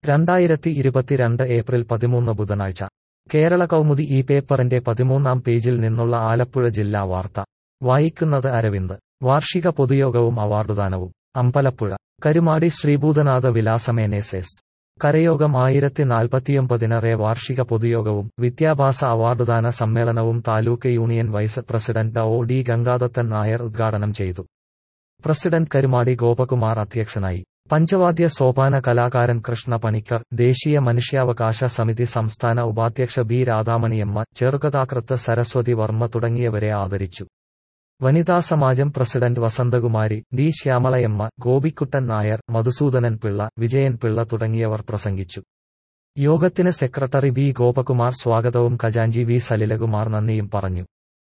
രണ്ടായിരത്തി ഇരുപത്തിരണ്ട് ഏപ്രിൽ പതിമൂന്ന് ബുധനാഴ്ച കേരള കൗമുദി ഈ പേപ്പറിന്റെ പതിമൂന്നാം പേജിൽ നിന്നുള്ള ആലപ്പുഴ ജില്ലാ വാർത്ത വായിക്കുന്നത് അരവിന്ദ് വാർഷിക പൊതുയോഗവും അവാർഡുദാനവും അമ്പലപ്പുഴ കരുമാടി ശ്രീഭൂതനാഥ വിലാസമേനേസ് എസ് കരയോഗം ആയിരത്തി നാൽപ്പത്തിയൊമ്പതിനറെ വാർഷിക പൊതുയോഗവും വിദ്യാഭ്യാസ അവാർഡുദാന സമ്മേളനവും taluk union vice president O D Gangadathan Nair ഉദ്ഘാടനം ചെയ്തു പ്രസിഡന്റ് കരുമാടി ഗോപകുമാർ അധ്യക്ഷനായി പഞ്ചവാദ്യ സോപാന കലാകാരൻ കൃഷ്ണ പണിക്കർ ദേശീയ മനുഷ്യാവകാശ സമിതി സംസ്ഥാന ഉപാധ്യക്ഷ ബി രാധാമണിയമ്മ ചെറുകഥാകൃത്ത് സരസ്വതി വർമ്മ തുടങ്ങിയവരെ ആദരിച്ചു വനിതാ സമാജം പ്രസിഡന്റ് വസന്തകുമാരി ഡി ശ്യാമളയമ്മ ഗോപിക്കുട്ടൻ നായർ മധുസൂദനൻ പിള്ള വിജയൻ പിള്ള തുടങ്ങിയവർ പ്രസംഗിച്ചു യോഗത്തിന് സെക്രട്ടറി ബി ഗോപകുമാർ സ്വാഗതവും ഖജാഞ്ചി വി സലിലകുമാർ നന്ദിയും പറഞ്ഞു